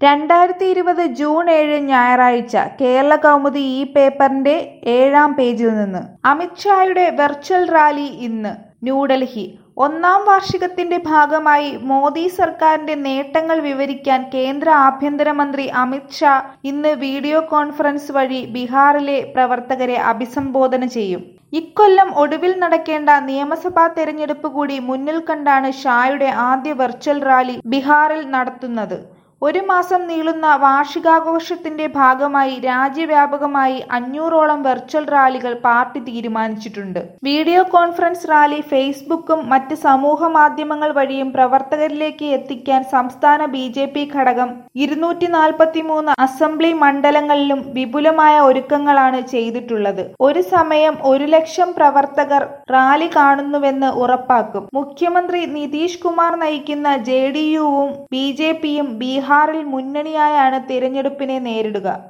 രണ്ടായിരത്തി ഇരുപത് ജൂൺ ഏഴ് ഞായറാഴ്ച കേരള കൗമുദി ഈ പേപ്പറിന്റെ ഏഴാം പേജിൽ നിന്ന് അമിത്ഷായുടെ വെർച്വൽ റാലി ഇന്ന് ന്യൂഡൽഹി ഒന്നാം വാർഷികത്തിന്റെ ഭാഗമായി മോദി സർക്കാരിന്റെ നേട്ടങ്ങൾ വിവരിക്കാൻ കേന്ദ്ര ആഭ്യന്തരമന്ത്രി അമിത് ഷാ ഇന്ന് വീഡിയോ കോൺഫറൻസ് വഴി ബീഹാറിലെ പ്രവർത്തകരെ അഭിസംബോധന ചെയ്യും ഇക്കൊല്ലം ഒടുവിൽ നടക്കേണ്ട നിയമസഭാ തെരഞ്ഞെടുപ്പ് കൂടി മുന്നിൽ കണ്ടാണ് ഷായുടെ ആദ്യ വെർച്വൽ റാലി ബീഹാറിൽ നടത്തുന്നത് ഒരു മാസം നീളുന്ന വാർഷികാഘോഷത്തിന്റെ ഭാഗമായി രാജ്യവ്യാപകമായി അഞ്ഞൂറോളം വെർച്വൽ റാലികൾ പാർട്ടി തീരുമാനിച്ചിട്ടുണ്ട് വീഡിയോ കോൺഫറൻസ് റാലി ഫേസ്ബുക്കും മറ്റ് സമൂഹ മാധ്യമങ്ങൾ വഴിയും പ്രവർത്തകരിലേക്ക് എത്തിക്കാൻ സംസ്ഥാന ബി ജെ പി ഘടകം ഇരുന്നൂറ്റി നാൽപ്പത്തിമൂന്ന് അസംബ്ലി മണ്ഡലങ്ങളിലും വിപുലമായ ഒരുക്കങ്ങളാണ് ചെയ്തിട്ടുള്ളത് ഒരു സമയം ഒരു ലക്ഷം പ്രവർത്തകർ റാലി കാണുന്നുവെന്ന് ഉറപ്പാക്കും മുഖ്യമന്ത്രി നിതീഷ് കുമാർ നയിക്കുന്ന ജെ ഡി യുവും ബി ജെ പിയും ബീഹാറിൽ മുന്നണിയായാണ് തിരഞ്ഞെടുപ്പിനെ നേരിടുക